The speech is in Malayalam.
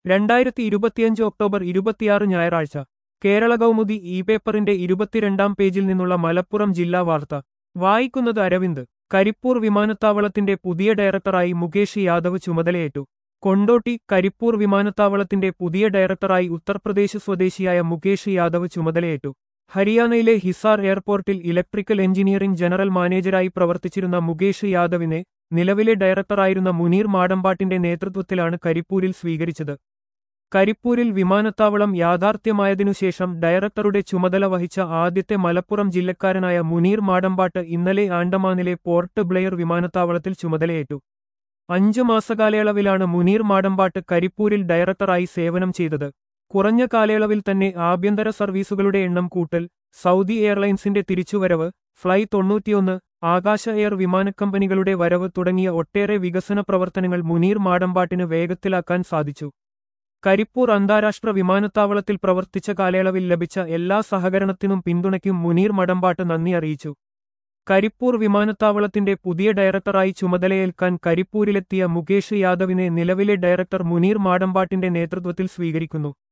രണ്ടായിരത്തി ഇരുപത്തിയഞ്ച് ഒക്ടോബർ ഇരുപത്തിയാറ് ഞായറാഴ്ച കേരള കൗമുദി ഇ പേപ്പറിന്റെ ഇരുപത്തിരണ്ടാം പേജിൽ നിന്നുള്ള മലപ്പുറം ജില്ലാ വാർത്ത വായിക്കുന്നത് അരവിന്ദ് കരിപ്പൂർ വിമാനത്താവളത്തിന്റെ പുതിയ ഡയറക്ടറായി മുകേഷ് യാദവ് ചുമതലയേറ്റു കൊണ്ടോട്ടി കരിപ്പൂർ വിമാനത്താവളത്തിന്റെ പുതിയ ഡയറക്ടറായി ഉത്തർപ്രദേശ് സ്വദേശിയായ മുകേഷ് യാദവ് ചുമതലയേറ്റു ഹരിയാനയിലെ ഹിസാർ എയർപോർട്ടിൽ ഇലക്ട്രിക്കൽ എഞ്ചിനീയറിംഗ് ജനറൽ മാനേജരായി പ്രവർത്തിച്ചിരുന്ന മുകേഷ് യാദവിനെ നിലവിലെ ഡയറക്ടറായിരുന്ന മുനീർ മാടമ്പാട്ടിന്റെ നേതൃത്വത്തിലാണ് കരിപ്പൂരിൽ സ്വീകരിച്ചത് കരിപ്പൂരിൽ വിമാനത്താവളം യാഥാർത്ഥ്യമായതിനുശേഷം ഡയറക്ടറുടെ ചുമതല വഹിച്ച ആദ്യത്തെ മലപ്പുറം ജില്ലക്കാരനായ മുനീർ മാടമ്പാട്ട് ഇന്നലെ ആൻഡമാനിലെ പോർട്ട് ബ്ലെയർ വിമാനത്താവളത്തിൽ ചുമതലയേറ്റു അഞ്ചു മാസകാലയളവിലാണ് മുനീർ മാടമ്പാട്ട് കരിപ്പൂരിൽ ഡയറക്ടറായി സേവനം ചെയ്തത് കുറഞ്ഞ കാലയളവിൽ തന്നെ ആഭ്യന്തര സർവീസുകളുടെ എണ്ണം കൂട്ടൽ സൗദി എയർലൈൻസിന്റെ തിരിച്ചുവരവ് ഫ്ലൈ തൊണ്ണൂറ്റിയൊന്ന് ആകാശ എയർ വിമാനക്കമ്പനികളുടെ വരവ് തുടങ്ങിയ ഒട്ടേറെ വികസന പ്രവർത്തനങ്ങൾ മുനീർ മാടമ്പാട്ടിന് വേഗത്തിലാക്കാൻ സാധിച്ചു കരിപ്പൂർ അന്താരാഷ്ട്ര വിമാനത്താവളത്തിൽ പ്രവർത്തിച്ച കാലയളവിൽ ലഭിച്ച എല്ലാ സഹകരണത്തിനും പിന്തുണയ്ക്കും മുനീർ മടമ്പാട്ട് നന്ദി അറിയിച്ചു കരിപ്പൂർ വിമാനത്താവളത്തിന്റെ പുതിയ ഡയറക്ടറായി ചുമതലയേൽക്കാൻ കരിപ്പൂരിലെത്തിയ മുകേഷ് യാദവിനെ നിലവിലെ ഡയറക്ടർ മുനീർ മാടമ്പാട്ടിന്റെ നേതൃത്വത്തിൽ സ്വീകരിക്കുന്നു